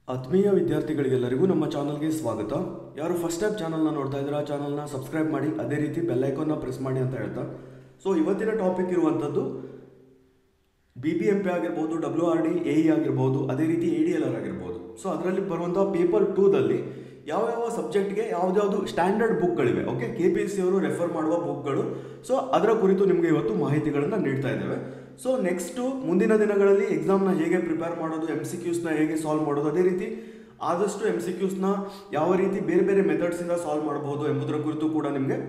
ಆತ್ಮೀಯ ವಿದ್ಯಾರ್ಥಿಗಳಿಗೆಲ್ಲರಿಗೂ ನಮ್ಮ ಚಾನಲ್ಗೆ ಸ್ವಾಗತ ಯಾರು ಫಸ್ಟ್ ಟೈಮ್ ಚಾನಲ್ನ ನೋಡ್ತಾ ಇದ್ದೀರಾ ಚಾನಲ್ನ ಸಬ್ಸ್ಕ್ರೈಬ್ ಮಾಡಿ ಅದೇ ರೀತಿ ಬೆಲ್ ಐಕಾನ್ನ ಪ್ರೆಸ್ ಮಾಡಿ ಅಂತ ಹೇಳ್ತಾ ಸೊ ಇವತ್ತಿನ ಟಾಪಿಕ್ ಇರುವಂಥದ್ದು ಬಿ ಬಿ ಎಂ ಪಿ ಆಗಿರ್ಬೋದು W R D A E ಆಗಿರ್ಬೋದು ಅದೇ ರೀತಿ ಎ ಡಿ ಎಲ್ ಆರ್ ಆಗಿರ್ಬೋದು ಸೊ ಅದರಲ್ಲಿ ಬರುವಂಥ ಪೇಪರ್ ಟೂದಲ್ಲಿ ಯಾವ ಯಾವ ಸಬ್ಜೆಕ್ಟ್ಗೆ ಯಾವ್ದ್ಯಾವುದು ಸ್ಟ್ಯಾಂಡರ್ಡ್ ಬುಕ್ಗಳಿವೆ okay K P S C ಅವರು ರೆಫರ್ ಮಾಡುವ ಬುಕ್ಗಳು ಸೊ ಅದರ ಕುರಿತು ನಿಮಗೆ ಇವತ್ತು ಮಾಹಿತಿಗಳನ್ನು ನೀಡ್ತಾ ಇದ್ದೇವೆ ಸೊ ನೆಕ್ಸ್ಟು ಮುಂದಿನ ದಿನಗಳಲ್ಲಿ ಎಕ್ಸಾಮ್ನ ಹೇಗೆ ಪ್ರಿಪೇರ್ ಮಾಡೋದು ಎಮ್ ಸಿ ಕ್ಯೂಸ್ನ ಹೇಗೆ ಸಾಲ್ವ್ ಮಾಡೋದು ಅದೇ ರೀತಿ ಆದಷ್ಟು ಎಮ್ ಸಿ ಕ್ಯೂಸ್ನ ಯಾವ ರೀತಿ ಬೇರೆ ಬೇರೆ ಮೆಥಡ್ಸಿಂದ ಸಾಲ್ವ್ ಮಾಡಬಹುದು ಎಂಬುದರ ಕುರಿತು ಕೂಡ ನಿಮಗೆ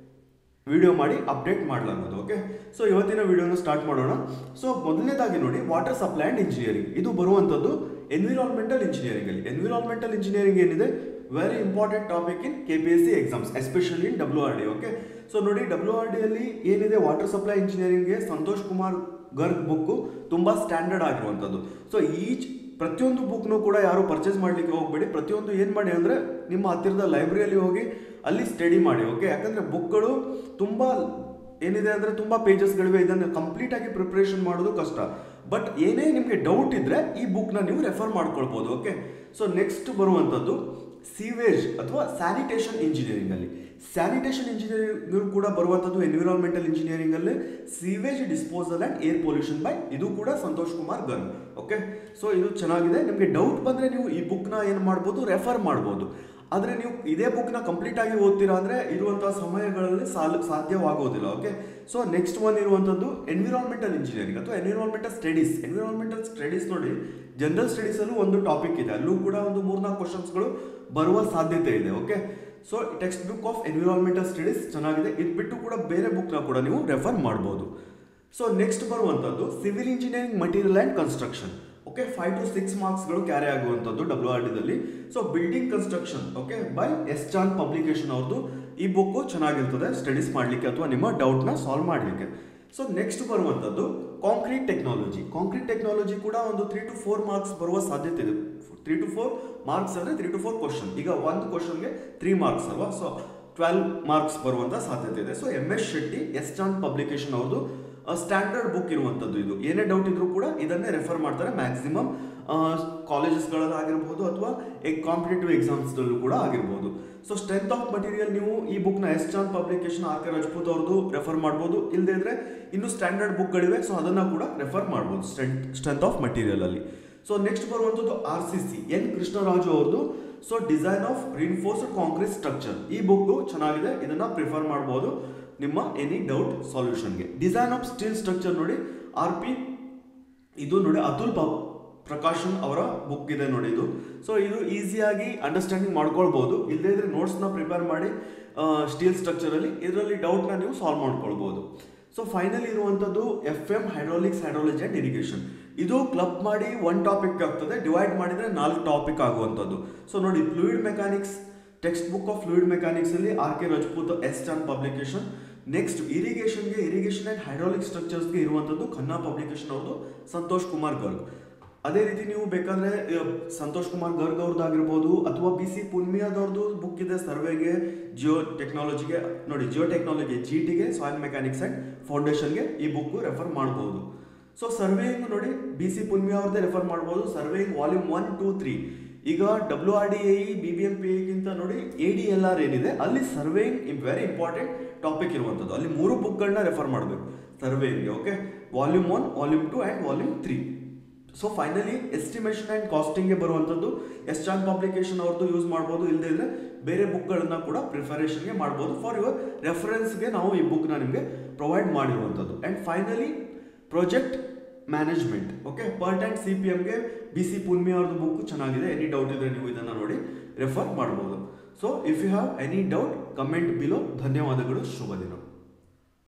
ವಿಡಿಯೋ ಮಾಡಿ ಅಪ್ಡೇಟ್ ಮಾಡಲಾಗೋದು ಓಕೆ ಸೊ ಇವತ್ತಿನ ವಿಡಿಯೋನ ಸ್ಟಾರ್ಟ್ ಮಾಡೋಣ ಸೊ ಮೊದಲನೇದಾಗಿ ನೋಡಿ ವಾಟರ್ ಸಪ್ಲೈ ಆ್ಯಂಡ್ ಇಂಜಿನಿಯರಿಂಗ್ ಇದು ಬರುವಂಥದ್ದು ಎನ್ವಿರಾನ್ಮೆಂಟಲ್ ಇಂಜಿನಿಯರಿಂಗ್ ಅಲ್ಲಿ ಎನ್ವಿರಾನ್ಮೆಂಟಲ್ ಇಂಜಿನಿಯರಿಂಗ್ ಏನಿದೆ very important topic in K P S C exams especially in W R D okay so ನೋಡಿ ಡಬ್ಲ್ಯೂ ಆರ್ ಡಿ ಅಲ್ಲಿ ಏನಿದೆ ವಾಟರ್ ಸಪ್ಲೈ ಇಂಜಿನಿಯರಿಂಗ್ಗೆ ಸಂತೋಷ್ ಕುಮಾರ್ ಗರ್ಗ್ ಬುಕ್ಕು ತುಂಬ ಸ್ಟ್ಯಾಂಡರ್ಡ್ ಆಗಿರುವಂಥದ್ದು ಸೊ ಈಚ್ ಪ್ರತಿಯೊಂದು ಬುಕ್ನು ಕೂಡ ಯಾರು ಪರ್ಚೇಸ್ ಮಾಡಲಿಕ್ಕೆ ಹೋಗಬೇಡಿ ಪ್ರತಿಯೊಂದು ಏನು ಮಾಡಿ ಅಂದರೆ ನಿಮ್ಮ ಹತ್ತಿರದ ಲೈಬ್ರರಿಯಲ್ಲಿ ಹೋಗಿ ಅಲ್ಲಿ ಸ್ಟಡಿ ಮಾಡಿ ಓಕೆ ಯಾಕಂದರೆ ಬುಕ್ಗಳು ತುಂಬ ಏನಿದೆ ಅಂದರೆ ತುಂಬ ಪೇಜಸ್ಗಳಿವೆ ಇದನ್ನು ಕಂಪ್ಲೀಟಾಗಿ ಪ್ರಿಪ್ರೇಷನ್ ಮಾಡೋದು ಕಷ್ಟ ಬಟ್ ಏನೇ ನಿಮಗೆ ಡೌಟ್ ಇದ್ದರೆ ಈ ಬುಕ್ನ ನೀವು ರೆಫರ್ ಮಾಡ್ಕೊಳ್ಬೋದು ಓಕೆ ಸೊ ನೆಕ್ಸ್ಟ್ ಬರುವಂಥದ್ದು ಸೀವೇಜ್ ಅಥವಾ ಸ್ಯಾನಿಟೇಷನ್ ಇಂಜಿನಿಯರಿಂಗಲ್ಲಿ ಸ್ಯಾನಿಟೇಷನ್ ಇಂಜಿನಿಯರಿಂಗ್ ಕೂಡ ಬರುವಂಥದ್ದು ಎನ್ವಿರಾನ್ಮೆಂಟಲ್ ಇಂಜಿನಿಯರಿಂಗಲ್ಲಿ sewage disposal and air pollution by ಇದು ಕೂಡ ಸಂತೋಷ್ ಕುಮಾರ್ ಗರ್ಗ್ ಓಕೆ ಸೊ ಇದು ಚೆನ್ನಾಗಿದೆ ನಿಮಗೆ ಡೌಟ್ ಬಂದರೆ ನೀವು ಈ ಬುಕ್ನ ಏನು ಮಾಡ್ಬೋದು ರೆಫರ್ ಮಾಡ್ಬೋದು ಆದರೆ ನೀವು ಇದೇ ಬುಕ್ನ ಕಂಪ್ಲೀಟ್ ಆಗಿ ಓದ್ತೀರಾ ಅಂದರೆ ಇರುವಂಥ ಸಮಯಗಳಲ್ಲಿ ಸಾಲ ಸಾಧ್ಯವಾಗೋದಿಲ್ಲ ಓಕೆ ಸೊ ನೆಕ್ಸ್ಟ್ ಒನ್ ಇರುವಂಥದ್ದು ಎನ್ವಿರಾನ್ಮೆಂಟಲ್ ಇಂಜಿನಿಯರಿಂಗ್ ಅಥವಾ ಎನ್ವಿರಾನ್ಮೆಂಟಲ್ ಸ್ಟಡೀಸ್ ಎನ್ವಿರಾನ್ಮೆಂಟಲ್ ಸ್ಟಡೀಸ್ ನೋಡಿ ಜನರಲ್ ಸ್ಟಡೀಸಲ್ಲೂ ಒಂದು ಟಾಪಿಕ್ ಇದೆ ಅಲ್ಲೂ ಕೂಡ ಒಂದು ಮೂರ್ನಾಲ್ಕು ಕ್ವಶನ್ಸ್ಗಳು ಬರುವ ಸಾಧ್ಯತೆ ಇದೆ okay so textbook of environmental studies ಚೆನ್ನಾಗಿದೆ ಇದು ಬಿಟ್ಟು ಕೂಡ ಬೇರೆ ಬುಕ್ನ ಕೂಡ ನೀವು ರೆಫರ್ ಮಾಡ್ಬೋದು ಸೊ ನೆಕ್ಸ್ಟ್ ಬರುವಂಥದ್ದು civil engineering material and construction okay five to six ಮಾರ್ಕ್ಸ್ಗಳು ಕ್ಯಾರಿ ಆಗುವಂಥದ್ದು ಡಬ್ಲ್ಯೂ ಆರ್ ಡಿದಲ್ಲಿ so building construction okay by S Chand publication ಅವ್ರದ್ದು ಈ ಬುಕ್ಕು ಚೆನ್ನಾಗಿರ್ತದೆ ಸ್ಟಡೀಸ್ ಮಾಡಲಿಕ್ಕೆ ಅಥವಾ ನಿಮ್ಮ ಡೌಟ್ನ ಸಾಲ್ವ್ ಮಾಡಲಿಕ್ಕೆ ಸೊ ನೆಕ್ಸ್ಟ್ ಬರುವಂಥದ್ದು ಕಾಂಕ್ರೀಟ್ ಟೆಕ್ನಾಲಜಿ ಕಾಂಕ್ರೀಟ್ ಟೆಕ್ನಾಲಜಿ ಕೂಡ ಒಂದು ತ್ರೀ ಟು ಫೋರ್ ಮಾರ್ಕ್ಸ್ ಬರುವ ಸಾಧ್ಯತೆ ಇದೆ ತ್ರೀ ಟು ಫೋರ್ ಮಾರ್ಕ್ಸ್ ಅಂದರೆ ತ್ರೀ ಟು ಫೋರ್ ಕ್ವಶನ್ ಈಗ ಒಂದು ಕ್ವಶನ್ಗೆ ತ್ರೀ ಮಾರ್ಕ್ಸ್ ಅಲ್ವಾ ಸೊ ಟ್ವೆಲ್ವ್ ಮಾರ್ಕ್ಸ್ ಬರುವಂಥ ಸಾಧ್ಯತೆ ಇದೆ so M S Shetty S Chand publication ಅವ್ರದ್ದು ಸ್ಟ್ಯಾಂಡರ್ಡ್ ಬುಕ್ ಇರುವಂಥದ್ದು ಇದು ಏನೇ ಡೌಟ್ ಇದ್ರೂ ಕೂಡ ಇದನ್ನೇ ರೆಫರ್ ಮಾಡ್ತಾರೆ ಮ್ಯಾಕ್ಸಿಮಮ್ ಕಾಲೇಜಸ್ಗಳಲ್ಲಿ ಆಗಿರ್ಬೋದು ಅಥವಾ ಕಾಂಪಿಟೇಟಿವ್ ಎಕ್ಸಾಮ್ಸ್ದಲ್ಲೂ ಕೂಡ ಆಗಿರ್ಬೋದು ಸೊ ಸ್ಟ್ರೆಂತ್ ಆಫ್ ಮಟೀರಿಯಲ್ ನೀವು ಈ ಬುಕ್ನ S Chand publication R K Rajput ಅವ್ರದ್ದು ರೆಫರ್ ಮಾಡ್ಬೋದು ಇಲ್ಲದೇ ಇದ್ರೆ ಇನ್ನು ಸ್ಟ್ಯಾಂಡರ್ಡ್ ಬುಕ್ಗಳಿವೆ ಸೊ ಅದನ್ನು ಕೂಡ ರೆಫರ್ ಮಾಡ್ಬೋದು ಸ್ಟ್ರೆಂತ್ ಸ್ಟ್ರೆಂತ್ ಆಫ್ ಮಟೀರಿಯಲ್ ಅಲ್ಲಿ ಸೊ ನೆಕ್ಸ್ಟ್ ಬರುವಂಥದ್ದು R C C N Krishnaraju ಅವ್ರದ್ದು so design of reinforced concrete structure ಈ ಬುಕ್ ಚೆನ್ನಾಗಿದೆ ಇದನ್ನ ಪ್ರಿಫರ್ ಮಾಡ್ಬೋದು ನಿಮ್ಮ ಎನಿ ಡೌಟ್ ಸಾಲ್ಯೂಷನ್ಗೆ ಡಿಸೈನ್ ಆಫ್ ಸ್ಟೀಲ್ ಸ್ಟ್ರಕ್ಚರ್ ನೋಡಿ ಆರ್ ಪಿ ಇದು ನೋಡಿ ಅತುಲ್ ಪ ಪ್ರಕಾಶನ್ ಅವರ ಬುಕ್ ಇದೆ ನೋಡಿ ಇದು ಸೊ ಇದು ಈಸಿಯಾಗಿ ಅಂಡರ್ಸ್ಟ್ಯಾಂಡಿಂಗ್ ಮಾಡ್ಕೊಳ್ಬೋದು ಇಲ್ಲದೇ ಇದ್ರೆ ನೋಟ್ಸ್ನ ಪ್ರಿಪೇರ್ ಮಾಡಿ ಸ್ಟೀಲ್ ಸ್ಟ್ರಕ್ಚರಲ್ಲಿ ಇದರಲ್ಲಿ ಡೌಟ್ನ ನೀವು ಸಾಲ್ವ್ ಮಾಡ್ಕೊಳ್ಬೋದು ಸೊ ಫೈನಲ್ ಇರುವಂಥದ್ದು F M hydraulics hydrology and irrigation ಇದು ಕ್ಲಬ್ ಮಾಡಿ ಒನ್ ಟಾಪಿಕ್ ಆಗ್ತದೆ ಡಿವೈಡ್ ಮಾಡಿದರೆ ನಾಲ್ಕು ಟಾಪಿಕ್ ಆಗುವಂಥದ್ದು ಸೊ ನೋಡಿ fluid mechanics textbook of fluid mechanics ಅಲ್ಲಿ R K Rajput S Chand publication next ಇರಿಗೇಷನ್ಗೆ ಇರಿಗೇಷನ್ ಆ್ಯಂಡ್ ಹೈಡ್ರಾಲಿಕ್ ಸ್ಟ್ರಕ್ಚರ್ಸ್ಗೆ ಇರುವಂಥದ್ದು ಖನ್ನಾ ಪಬ್ಲಿಕೇಶನ್ ಅವ್ರದ್ದು ಸಂತೋಷ್ ಕುಮಾರ್ ಗರ್ಗ್ ಅದೇ ರೀತಿ ನೀವು ಬೇಕಾದ್ರೆ ಸಂತೋಷ್ ಕುಮಾರ್ ಗರ್ಗ್ ಅವ್ರದ್ದಾಗಿರ್ಬೋದು ಅಥವಾ ಬಿ ಸಿ ಪುನ್ಮಿಯಾದವ್ರದ್ದು ಬುಕ್ ಇದೆ ಸರ್ವೆಗೆ ಜಿಯೋ ಟೆಕ್ನಾಲಜಿಗೆ ನೋಡಿ ಜಿಯೋ ಟೆಕ್ನಾಲಜಿ ಜಿ ಟಿಗೆ ಸಾಯಿಲ್ ಮೆಕ್ಯಾನಿಕ್ಸ್ ಆ್ಯಂಡ್ ಫೌಂಡೇಶನ್ಗೆ ಈ ಬುಕ್ ರೆಫರ್ ಮಾಡ್ಬೋದು ಸೊ ಸರ್ವೇಯಿಂಗ್ ನೋಡಿ ಬಿ ಸಿ ಪುನ್ಮಿಯಾ ಅವ್ರದ್ದೇ ರೆಫರ್ ಮಾಡ್ಬೋದು surveying volume one two three ಈಗ W R D A B B M P ಗಿಂತ ನೋಡಿ ಎ ಡಿ ಎಲ್ ಆರ್ ಏನಿದೆ ಅಲ್ಲಿ ಸರ್ವೇಯಿಂಗ್ ವೆರಿ ಇಂಪಾರ್ಟೆಂಟ್ ಟಾಪಿಕ್ ಇರುವಂಥದ್ದು ಅಲ್ಲಿ ಮೂರು ಬುಕ್ಗಳನ್ನ ರೆಫರ್ ಮಾಡಬೇಕು ಸರ್ವೇಯಿಂಗ್ಗೆ okay volume one volume two and volume three so finally estimation and ಕಾಸ್ಟಿಂಗ್ಗೆ ಬರುವಂಥದ್ದು ಎಸ್ ಚಾನ್ ಪಬ್ಲಿಕೇಶನ್ ಅವ್ರದ್ದು ಯೂಸ್ ಮಾಡ್ಬೋದು ಇಲ್ಲದೇ ಇದ್ರೆ ಬೇರೆ ಬುಕ್ಗಳನ್ನ ಕೂಡ ಪ್ರಿಫರೇಷನ್ಗೆ ಮಾಡ್ಬೋದು ಫಾರ್ ಯುವರ್ ರೆಫರೆನ್ಸ್ಗೆ ನಾವು ಈ ಬುಕ್ನ ನಿಮಗೆ ಪ್ರೊವೈಡ್ ಮಾಡಿರುವಂಥದ್ದು and finally project management okay PERT and C P ಎಮ್ಗೆ ಬಿ ಸಿ ಪುನ್ಮಿ ಅವ್ರದ್ದು ಬುಕ್ ಚೆನ್ನಾಗಿದೆ ಎನಿ ಡೌಟ್ ಇದ್ರೆ ನೀವು ಇದನ್ನು ನೋಡಿ ರೆಫರ್ ಮಾಡ್ಬೋದು so if you have any doubt comment below ಧನ್ಯವಾದಗಳು ಶುಭ ದಿನ